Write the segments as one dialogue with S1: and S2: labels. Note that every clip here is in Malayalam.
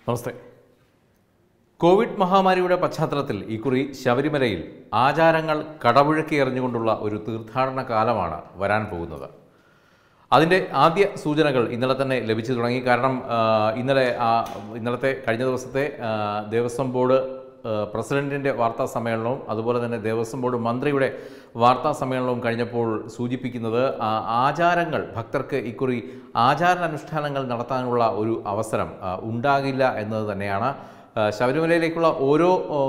S1: നമസ്തേ കോവിഡ് മഹാമാരിയുടെ പശ്ചാത്തലത്തിൽ ഇക്കുറി ശബരിമലയിൽ ആചാരങ്ങൾ കടപുഴക്കി എറിഞ്ഞുകൊണ്ടുള്ള ഒരു തീർത്ഥാടന കാലമാണ് വരാൻ പോകുന്നത് അതിൻ്റെ ആദ്യ സൂചനകൾ ഇന്നലെ തന്നെ ലഭിച്ചു തുടങ്ങി കാരണം ആ, ഇന്നലെ ആ, ഇന്നലത്തെ കഴിഞ്ഞ ദിവസത്തെ ആ, ദേവസ്വം ബോർഡ് ആ, പ്രസിഡന്റിൻ്റെ വാർത്താ സമ്മേളനവും അതുപോലെ തന്നെ ദേവസ്വം ബോർഡ് മന്ത്രിയുടെ വാർത്താ സമ്മേളനവും കഴിഞ്ഞപ്പോൾ സൂചിപ്പിക്കുന്നത് ആ, ആചാരങ്ങൾ ഭക്തർക്ക് ഇക്കുറി ആചാരാനുഷ്ഠാനങ്ങൾ നടത്താനുള്ള ഒരു അവസരം ആ, ഉണ്ടാകില്ല എന്നത് തന്നെയാണ് ആ, ശബരിമലയിലേക്കുള്ള ഓരോ ഓ,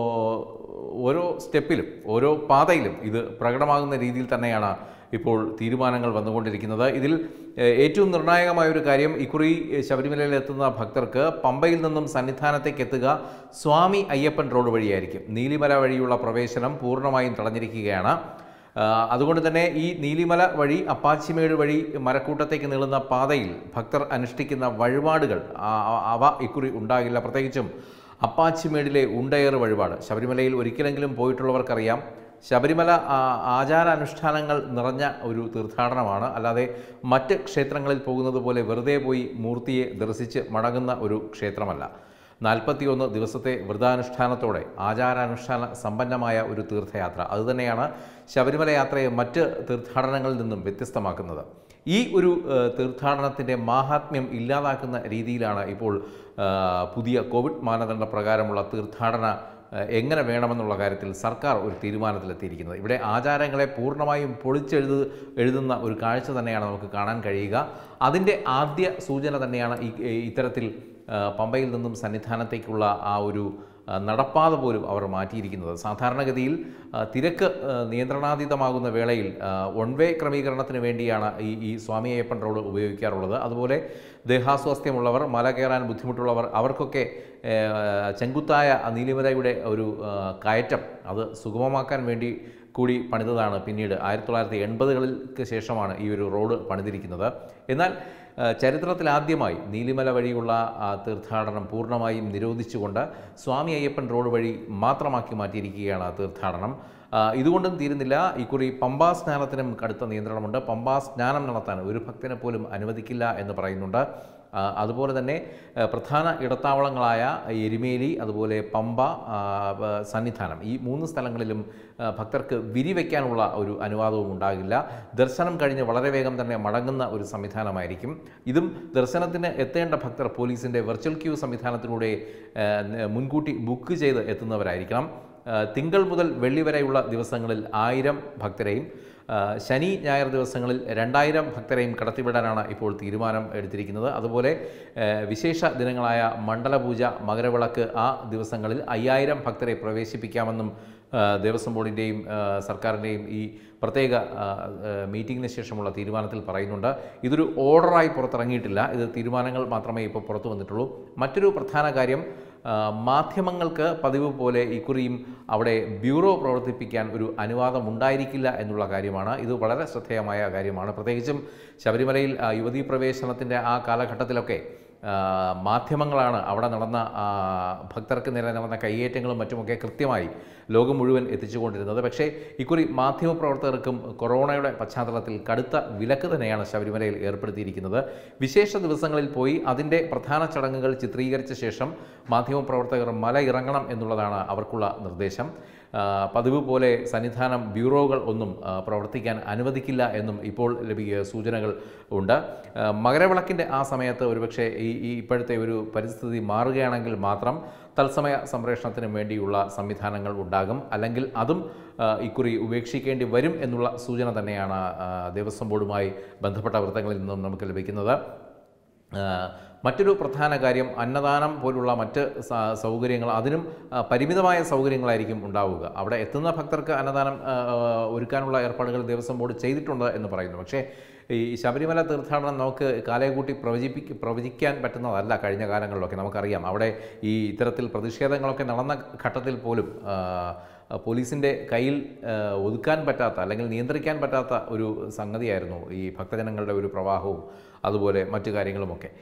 S1: ഓരോ സ്റ്റെപ്പിലും ഓരോ പാതയിലും ഇത് പ്രകടമാകുന്ന രീതിയിൽ തന്നെയാണ് ഇപ്പോൾ തീരുമാനങ്ങൾ വന്നുകൊണ്ടിരിക്കുന്നത് ഇതിൽ ഏഹ്, ഏറ്റവും നിർണായകമായ ഒരു കാര്യം ഇക്കുറി ഏഹ്, ശബരിമലയിൽ എത്തുന്ന ഭക്തർക്ക് പമ്പയിൽ നിന്നും സന്നിധാനത്തേക്ക് എത്തുക സ്വാമി അയ്യപ്പൻ റോഡ് വഴിയായിരിക്കും നീലിമല വഴിയുള്ള പ്രവേശനം പൂർണ്ണമായും തടഞ്ഞിരിക്കുകയാണ് ആ, അതുകൊണ്ട് തന്നെ ഈ നീലിമല വഴി അപ്പാച്ചിമേട് വഴി മരക്കൂട്ടത്തേക്ക് നീളുന്ന പാതയിൽ ഭക്തർ അനുഷ്ഠിക്കുന്ന വഴിപാടുകൾ ആ, ആ, അവ ഇക്കുറി ഉണ്ടാകില്ല പ്രത്യേകിച്ചും അപ്പാച്ചിമേടിലെ ഉണ്ടയേറ് വഴിപാട് ശബരിമലയിൽ ഒരിക്കലെങ്കിലും പോയിട്ടുള്ളവർക്കറിയാം ശബരിമല ആ, ആചാരാനുഷ്ഠാനങ്ങൾ നിറഞ്ഞ ഒരു തീർത്ഥാടനമാണ് അല്ലാതെ മറ്റ് ക്ഷേത്രങ്ങളിൽ പോകുന്നത് പോലെ വെറുതെ പോയി മൂർത്തിയെ ദർശിച്ച് മടങ്ങുന്ന ഒരു ക്ഷേത്രമല്ല നാൽപ്പത്തിയൊന്ന് ദിവസത്തെ വ്രതാനുഷ്ഠാനത്തോടെ ആചാരാനുഷ്ഠാന സമ്പന്നമായ ഒരു തീർത്ഥയാത്ര അതുതന്നെയാണ് ശബരിമല യാത്രയെ മറ്റ് തീർത്ഥാടനങ്ങളിൽ നിന്നും വ്യത്യസ്തമാക്കുന്നത് ഈ ഒരു ഏഹ്, തീർത്ഥാടനത്തിൻ്റെ മാഹാത്മ്യം ഇല്ലാതാക്കുന്ന രീതിയിലാണ് ഇപ്പോൾ ആ, പുതിയ കോവിഡ് മാനദണ്ഡ പ്രകാരമുള്ള തീർത്ഥാടന ഏഹ്, എങ്ങനെ വേണമെന്നുള്ള കാര്യത്തിൽ സർക്കാർ ഒരു തീരുമാനത്തിലെത്തിയിരിക്കുന്നത് ഇവിടെ ആചാരങ്ങളെ പൂർണ്ണമായും പൊളിച്ചെഴുതു എഴുതുന്ന ഒരു കാഴ്ച തന്നെയാണ് നമുക്ക് കാണാൻ കഴിയുക അതിൻ്റെ ആദ്യ സൂചന തന്നെയാണ് ഈ ഇത്തരത്തിൽ ആ, പമ്പയിൽ നിന്നും സന്നിധാനത്തേക്കുള്ള ആ ഒരു ആ, നടപ്പാത പോലും അവർ മാറ്റിയിരിക്കുന്നത് സാധാരണഗതിയിൽ ആ, തിരക്ക് ആ, നിയന്ത്രണാതീതമാകുന്ന വേളയിൽ വൺ വേ ക്രമീകരണത്തിന് വേണ്ടിയാണ് ഈ ഈ സ്വാമി അയ്യപ്പൻ റോഡ് ഉപയോഗിക്കാറുള്ളത് അതുപോലെ ദേഹാസ്വാസ്ഥ്യമുള്ളവർ മല കയറാൻ ബുദ്ധിമുട്ടുള്ളവർ അവർക്കൊക്കെ ഏ, ചെങ്കുത്തായ ആ നീലിമലയുടെ ഒരു ആ, കയറ്റം അത് സുഗമമാക്കാൻ വേണ്ടി കൂടി പണിതതാണ് പിന്നീട് ആയിരത്തി തൊള്ളായിരത്തി എൺപതുകൾക്ക് ശേഷമാണ് ഈ ഒരു റോഡ് പണിതിരിക്കുന്നത് എന്നാൽ ആ, ചരിത്രത്തിലാദ്യമായി നീലിമല വഴിയുള്ള ആ, തീർത്ഥാടനം പൂർണ്ണമായും നിരോധിച്ചുകൊണ്ട് സ്വാമി അയ്യപ്പൻ റോഡ് വഴി മാത്രമാക്കി മാറ്റിയിരിക്കുകയാണ് ആ തീർത്ഥാടനം ആ, ഇതുകൊണ്ടും തീരുന്നില്ല ഇക്കുറി പമ്പാ സ്നാനത്തിനും കടുത്ത നിയന്ത്രണമുണ്ട് പമ്പാ സ്നാനം നടത്താൻ ഒരു ഭക്തനെ പോലും അനുവദിക്കില്ല എന്ന് പറയുന്നുണ്ട് ആ, അതുപോലെ തന്നെ ആ, പ്രധാന ഇടത്താവളങ്ങളായ എരുമേലി അതുപോലെ പമ്പ ആ, ബ- സന്നിധാനം ഈ മൂന്ന് സ്ഥലങ്ങളിലും ആ, ഭക്തർക്ക് വിരിവെക്കാനുള്ള ഒരു അനുവാദവും ഉണ്ടാകില്ല ദർശനം കഴിഞ്ഞ് വളരെ വേഗം തന്നെ മടങ്ങുന്ന ഒരു സംവിധാനമായിരിക്കും ഇതും ദർശനത്തിന് എത്തേണ്ട ഭക്തർ പോലീസിൻ്റെ വെർച്വൽ ക്യൂ സംവിധാനത്തിലൂടെ ആ, ന- മുൻകൂട്ടി ബുക്ക് ചെയ്ത് എത്തുന്നവരായിരിക്കണം ആ, തിങ്കൾ മുതൽ വെള്ളി വരെയുള്ള ദിവസങ്ങളിൽ ആയിരം ഭക്തരെയും ആ, ശനി ഞായർ ദിവസങ്ങളിൽ രണ്ടായിരം ഭക്തരെയും കടത്തിവിടാനാണ് ഇപ്പോൾ തീരുമാനം എടുത്തിരിക്കുന്നത് അതുപോലെ ആ, വിശേഷ ദിനങ്ങളായ മണ്ഡലപൂജ മകരവിളക്ക് ആ ദിവസങ്ങളിൽ അയ്യായിരം ഭക്തരെ പ്രവേശിപ്പിക്കാമെന്നും ആ, ദേവസ്വം ബോർഡിൻ്റെയും ആ, സർക്കാരിൻ്റെയും ഈ പ്രത്യേക ആ, ആ, മീറ്റിംഗിന് ശേഷമുള്ള തീരുമാനത്തിൽ പറയുന്നുണ്ട് ഇതൊരു ഓർഡറായി പുറത്തിറങ്ങിയിട്ടില്ല ഇത് തീരുമാനങ്ങൾ മാത്രമേ ഇപ്പോൾ പുറത്തു വന്നിട്ടുള്ളൂ മറ്റൊരു പ്രധാന കാര്യം ആ, മാധ്യമങ്ങൾക്ക് പതിവ് പോലെ ഇക്കുറിയും അവിടെ ബ്യൂറോ പ്രവർത്തിപ്പിക്കാൻ ഒരു അനുവാദം ഉണ്ടായിരിക്കില്ല എന്നുള്ള കാര്യമാണ് ഇത് വളരെ ശ്രദ്ധേയമായ കാര്യമാണ് പ്രത്യേകിച്ചും ശബരിമലയിൽ ആ, യുവതീ പ്രവേശനത്തിൻ്റെ ആ കാലഘട്ടത്തിലൊക്കെ ആ, മാധ്യമങ്ങളാണ് അവിടെ നടന്ന ആ, ഭക്തർക്ക് നേരെ നടന്ന കയ്യേറ്റങ്ങളും മറ്റുമൊക്കെ കൃത്യമായി ലോകം മുഴുവൻ എത്തിച്ചുകൊണ്ടിരുന്നത് പക്ഷേ ഇക്കുറി മാധ്യമപ്രവർത്തകർക്കും കൊറോണയുടെ പശ്ചാത്തലത്തിൽ കടുത്ത വിലക്ക് തന്നെയാണ് ശബരിമലയിൽ ഏർപ്പെടുത്തിയിരിക്കുന്നത് വിശേഷ ദിവസങ്ങളിൽ പോയി അതിൻ്റെ പ്രധാന ചടങ്ങുകൾ ചിത്രീകരിച്ച ശേഷം മാധ്യമപ്രവർത്തകർ മല ഇറങ്ങണം എന്നുള്ളതാണ് അവർക്കുള്ള നിർദ്ദേശം ആ, പതിവ് പോലെ സന്നിധാനം ബ്യൂറോകൾ ഒന്നും ആ, പ്രവർത്തിക്കാൻ അനുവദിക്കില്ല എന്നും ഇപ്പോൾ ലഭിക്കുക സൂചനകൾ ഉണ്ട് ആ, മകരവിളക്കിൻ്റെ ആ സമയത്ത് ഒരുപക്ഷെ ഈ ഈ ഇപ്പോഴത്തെ ഒരു പരിസ്ഥിതി മാറുകയാണെങ്കിൽ മാത്രം തത്സമയ സംപ്രേഷണത്തിന് വേണ്ടിയുള്ള സംവിധാനങ്ങൾ ഉണ്ടാകും അല്ലെങ്കിൽ അതും ആ, ഇക്കുറി ഉപേക്ഷിക്കേണ്ടി വരും എന്നുള്ള സൂചന തന്നെയാണ് ആ, ദേവസ്വം ബോർഡുമായി ബന്ധപ്പെട്ട വൃത്തങ്ങളിൽ നിന്നും നമുക്ക് ലഭിക്കുന്നത് ആ, മറ്റൊരു പ്രധാന കാര്യം അന്നദാനം പോലുള്ള മറ്റ് സ- സൗകര്യങ്ങൾ അതിനും ആ, പരിമിതമായ സൗകര്യങ്ങളായിരിക്കും ഉണ്ടാവുക അവിടെ എത്തുന്ന ഭക്തർക്ക് അന്നദാനം ആ, ഒരുക്കാനുള്ള ഏർപ്പാടുകൾ ദേവസ്വം ബോർഡ് ചെയ്തിട്ടുണ്ട് എന്ന് പറയുന്നു പക്ഷേ ഈ ശബരിമല തീർത്ഥാടനം നമുക്ക് കാലയെക്കൂട്ടി പ്രവചിപ്പിക്ക പ്രവചിക്കാൻ പറ്റുന്നതല്ല കഴിഞ്ഞ കാലങ്ങളിലൊക്കെ നമുക്കറിയാം അവിടെ ഈ ഇത്തരത്തിൽ പ്രതിഷേധങ്ങളൊക്കെ നടന്ന ഘട്ടത്തിൽ പോലും ആ, പോലീസിൻ്റെ കയ്യിൽ ആ, ഒതുക്കാൻ പറ്റാത്ത അല്ലെങ്കിൽ നിയന്ത്രിക്കാൻ പറ്റാത്ത ഒരു സംഗതിയായിരുന്നു ഈ ഭക്തജനങ്ങളുടെ ഒരു പ്രവാഹവും അതുപോലെ മറ്റു കാര്യങ്ങളുമൊക്കെ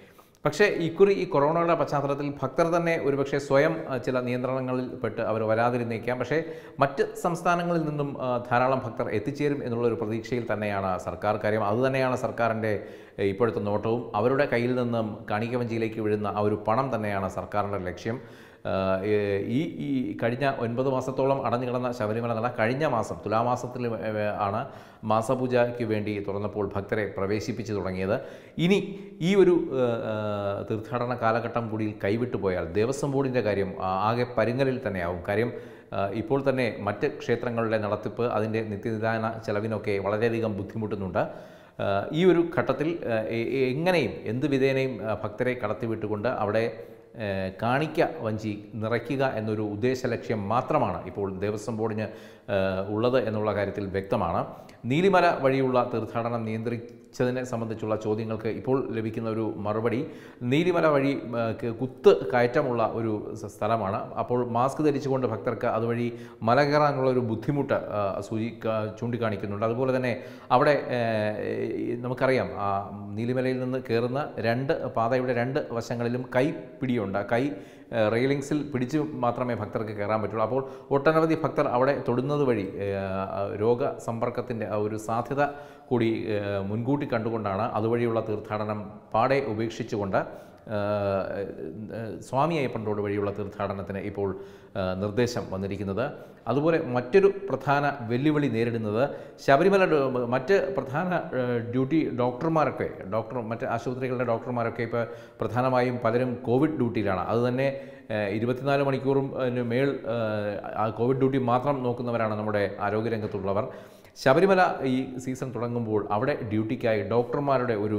S1: പക്ഷേ ഇക്കുറി ഈ കൊറോണയുടെ പശ്ചാത്തലത്തിൽ ഭക്തർ തന്നെ ഒരുപക്ഷെ സ്വയം ആ, ചില നിയന്ത്രണങ്ങളിൽ പെട്ട് അവർ വരാതിരുന്നേക്കാം പക്ഷേ മറ്റ് സംസ്ഥാനങ്ങളിൽ നിന്നും ആ, ധാരാളം ഭക്തർ എത്തിച്ചേരും എന്നുള്ള ഒരു പ്രതീക്ഷയിൽ തന്നെയാണ് സർക്കാർ കാര്യം അതുതന്നെയാണ് സർക്കാരിൻ്റെ ഏഹ്, ഇപ്പോഴത്തെ നോട്ടവും അവരുടെ കയ്യിൽ നിന്നും കാണിക്കവഞ്ചിയിലേക്ക് വീഴുന്ന ആ ഒരു പണം തന്നെയാണ് സർക്കാരിൻ്റെ ലക്ഷ്യം ആഹ് ഏഹ് ഈ ഈ കഴിഞ്ഞ ഒൻപത് മാസത്തോളം അടഞ്ഞു കിടന്ന ശബരിമല നട കഴിഞ്ഞ മാസം തുലാമാസത്തിൽ ഏഹ് ആണ് മാസപൂജയ്ക്ക് വേണ്ടി തുറന്നപ്പോൾ ഭക്തരെ പ്രവേശിപ്പിച്ചു തുടങ്ങിയത് ഇനി ഈ ഒരു ഏഹ്, ഏഹ്, തീർത്ഥാടന കാലഘട്ടം കൂടി കൈവിട്ടു പോയാൽ ദേവസ്വം ബോർഡിൻ്റെ കാര്യം ആ- ആകെ പരുങ്ങലിൽ തന്നെയാവും കാര്യം ആഹ് ഇപ്പോൾ തന്നെ മറ്റ് ക്ഷേത്രങ്ങളുടെ നടത്തിപ്പ് അതിൻ്റെ നിത്യനിദാന ചെലവിനൊക്കെ വളരെയധികം ബുദ്ധിമുട്ടുന്നുണ്ട് ആഹ് ഈ ഒരു ഘട്ടത്തിൽ ആഹ് എ- എ- എങ്ങനെയും എന്ത് വിധേനയും ആഹ് ഭക്തരെ കടത്തിവിട്ടുകൊണ്ട് അവിടെ ഏഹ് കാണിക്ക വഞ്ചി നിറയ്ക്കുക എന്നൊരു ഉദ്ദേശ ലക്ഷ്യം മാത്രമാണ് ഇപ്പോൾ ദേവസ്വം ബോർഡിന് ഏഹ് ഉള്ളത് എന്നുള്ള കാര്യത്തിൽ വ്യക്തമാണ് നീലിമല വഴിയുള്ള തീർത്ഥാടനം നിയന്ത്രിച്ചതിനെ സംബന്ധിച്ചുള്ള ചോദ്യങ്ങൾക്ക് ഇപ്പോൾ ലഭിക്കുന്ന ഒരു മറുപടി നീലിമല വഴി ഏഹ് ക- കുത്ത് കയറ്റമുള്ള ഒരു സ- സ്ഥലമാണ് അപ്പോൾ മാസ്ക് ധരിച്ചുകൊണ്ട് ഭക്തർക്ക് അതുവഴി മല കയറാനുള്ള ഒരു ബുദ്ധിമുട്ട് ആഹ് സൂചി ക- ചൂണ്ടിക്കാണിക്കുന്നുണ്ട് അതുപോലെ തന്നെ അവിടെ ഏഹ്, ഈ നമുക്കറിയാം ആ നീലിമലയിൽ നിന്ന് കയറുന്ന രണ്ട് പാതയുടെ രണ്ട് വശങ്ങളിലും കൈപ്പിടിയുണ്ട് ആ കൈ ഏഹ്, റെയിലിങ്സിൽ പിടിച്ച് മാത്രമേ ഭക്തർക്ക് കയറാൻ പറ്റുള്ളൂ അപ്പോൾ ഒട്ടനവധി ഭക്തർ അവിടെ തൊടുന്നത് വഴി ഏഹ്, രോഗസമ്പർക്കത്തിൻ്റെ ആ ഒരു സാധ്യത കൂടി ഏഹ്, മുൻകൂട്ടി കണ്ടുകൊണ്ടാണ് അതുവഴിയുള്ള തീർത്ഥാടനം പാടെ ഉപേക്ഷിച്ചുകൊണ്ട് ഏഹ്, ഏഹ്, സ്വാമി അയ്യപ്പൻ റോഡ് വഴിയുള്ള തീർത്ഥാടനത്തിന് ഇപ്പോൾ ഏഹ്, നിർദ്ദേശം വന്നിരിക്കുന്നത് അതുപോലെ മറ്റൊരു പ്രധാന വെല്ലുവിളി നേരിടുന്നത് ശബരിമല ഡ- മറ്റ് പ്രധാന ഏഹ്, ഡ്യൂട്ടി ഡോക്ടർമാരൊക്കെ ഡോക്ടർ മറ്റ് ആശുപത്രികളുടെ ഡോക്ടർമാരൊക്കെ ഇപ്പോൾ പ്രധാനമായും പലരും കോവിഡ് ഡ്യൂട്ടിയിലാണ് അതുതന്നെ ഏഹ്, ഇരുപത്തിനാല് മണിക്കൂറും അതിന് മേൽ ഏഹ്, ആ കോവിഡ് ഡ്യൂട്ടി മാത്രം നോക്കുന്നവരാണ് നമ്മുടെ ആരോഗ്യരംഗത്തുള്ളവർ ശബരിമല ഈ സീസൺ തുടങ്ങുമ്പോൾ അവിടെ ഡ്യൂട്ടിക്കായി ഡോക്ടർമാരുടെ ഒരു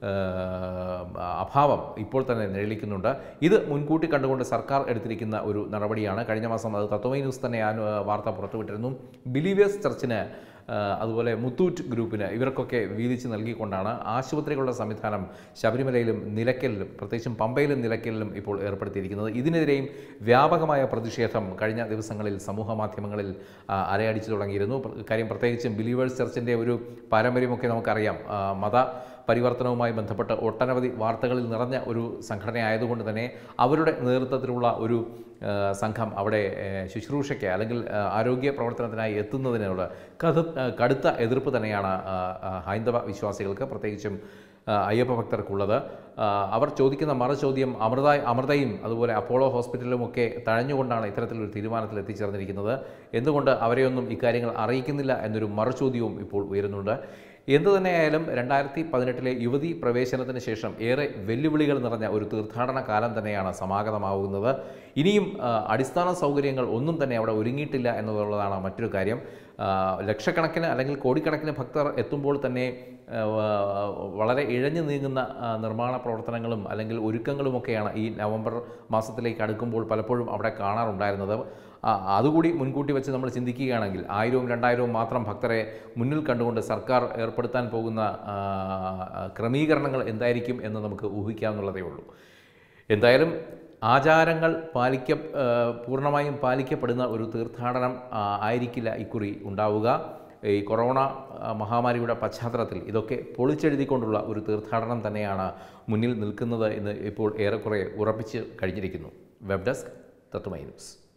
S1: ഏഹ്, അഭാവം ഇപ്പോൾ തന്നെ നിഴലിക്കുന്നുണ്ട് ഇത് മുൻകൂട്ടി കണ്ടുകൊണ്ട് സർക്കാർ എടുത്തിരിക്കുന്ന ഒരു നടപടിയാണ് കഴിഞ്ഞ മാസം അത് തത്വമൈ ന്യൂസ് തന്നെ ആ വാർത്ത പുറത്തുവിട്ടിരുന്നു ബിലീവേഴ്സ് ചർച്ചിന് ഏഹ്, അതുപോലെ മുത്തൂറ്റ് ഗ്രൂപ്പിന് ഇവർക്കൊക്കെ വീതിച്ച് നൽകിക്കൊണ്ടാണ് ആശുപത്രികളുടെ സംവിധാനം ശബരിമലയിലും നിലയ്ക്കലിലും പ്രത്യേകിച്ചും പമ്പയിലും നിലയ്ക്കലിലും ഇപ്പോൾ ഏർപ്പെടുത്തിയിരിക്കുന്നത് ഇതിനെതിരെയും വ്യാപകമായ പ്രതിഷേധം കഴിഞ്ഞ ദിവസങ്ങളിൽ സമൂഹ മാധ്യമങ്ങളിൽ ആ, അലയടിച്ചു തുടങ്ങിയിരുന്നു പ്ര- കാര്യം പ്രത്യേകിച്ചും ബിലീവേഴ്സ് ചർച്ചിൻ്റെ ഒരു പാരമ്പര്യമൊക്കെ നമുക്കറിയാം ആ, മത പരിവർത്തനവുമായി ബന്ധപ്പെട്ട് ഒട്ടനവധി വാർത്തകളിൽ നിറഞ്ഞ ഒരു സംഘടന ആയതുകൊണ്ട് തന്നെ അവരുടെ നേതൃത്വത്തിലുള്ള ഒരു ആ, സംഘം അവിടെ ഏ, ശുശ്രൂഷയ്ക്ക് അല്ലെങ്കിൽ ആ, ആരോഗ്യ പ്രവർത്തനത്തിനായി എത്തുന്നതിനോട് കഥ ആ, കടുത്ത എതിർപ്പ് തന്നെയാണ് ആ, ആ, ഹൈന്ദവ വിശ്വാസികൾക്ക് പ്രത്യേകിച്ചും ആ, അയ്യപ്പ ഭക്തർക്കുള്ളത് ആ, അവർ ചോദിക്കുന്ന മറു ചോദ്യം അമൃത അമൃതയും അതുപോലെ അപ്പോളോ ഹോസ്പിറ്റലും ഒക്കെ തഴഞ്ഞുകൊണ്ടാണ് ഇത്തരത്തിലൊരു തീരുമാനത്തിൽ എത്തിച്ചേർന്നിരിക്കുന്നത് എന്തുകൊണ്ട് അവരെയൊന്നും ഇക്കാര്യങ്ങൾ അറിയിക്കുന്നില്ല എന്നൊരു മറുചോദ്യവും ഇപ്പോൾ ഉയരുന്നുണ്ട് എന്തു തന്നെയായാലും രണ്ടായിരത്തി പതിനെട്ടിലെ യുവതി പ്രവേശനത്തിന് ശേഷം ഏറെ വെല്ലുവിളികൾ നിറഞ്ഞ ഒരു തീർത്ഥാടന കാലം തന്നെയാണ് സമാഗതമാകുന്നത് ഇനിയും ആ, അടിസ്ഥാന സൗകര്യങ്ങൾ ഒന്നും തന്നെ അവിടെ ഒരുങ്ങിയിട്ടില്ല എന്നുള്ളതാണ് മറ്റൊരു കാര്യം ആ, ലക്ഷക്കണക്കിന് അല്ലെങ്കിൽ കോടിക്കണക്കിന് ഭക്തർ എത്തുമ്പോൾ തന്നെ ആ, വളരെ ഇഴഞ്ഞു നീങ്ങുന്ന ആ, നിർമ്മാണ പ്രവർത്തനങ്ങളും അല്ലെങ്കിൽ ഒരുക്കങ്ങളുമൊക്കെയാണ് ഈ നവംബർ മാസത്തിലേക്ക് അടുക്കുമ്പോൾ പലപ്പോഴും അവിടെ കാണാറുണ്ടായിരുന്നത് ആ, അതുകൂടി മുൻകൂട്ടി വെച്ച് നമ്മൾ ചിന്തിക്കുകയാണെങ്കിൽ ആയിരവും രണ്ടായിരവും മാത്രം ഭക്തരെ മുന്നിൽ കണ്ടുകൊണ്ട് സർക്കാർ ഏർപ്പെടുത്താൻ പോകുന്ന ആ, ക്രമീകരണങ്ങൾ എന്തായിരിക്കും എന്ന് നമുക്ക് ഊഹിക്കാവുന്നതേ ഉള്ളൂ എന്തായാലും ആചാരങ്ങൾ പാലിക്ക ആ, പൂർണ്ണമായും പാലിക്കപ്പെടുന്ന ഒരു തീർത്ഥാടനം ആ, ആയിരിക്കില്ല ഇക്കുറി ഉണ്ടാവുക ഈ കൊറോണ ആ, മഹാമാരിയുടെ പശ്ചാത്തലത്തിൽ ഇതൊക്കെ പൊളിച്ചെഴുതിക്കൊണ്ടുള്ള ഒരു തീർത്ഥാടനം തന്നെയാണ് മുന്നിൽ നിൽക്കുന്നത് എന്ന് ഇപ്പോൾ ഏറെക്കുറെ ഉറപ്പിച്ച് കഴിഞ്ഞിരിക്കുന്നു വെബ് ഡെസ്ക് തത്വമൈ ന്യൂസ്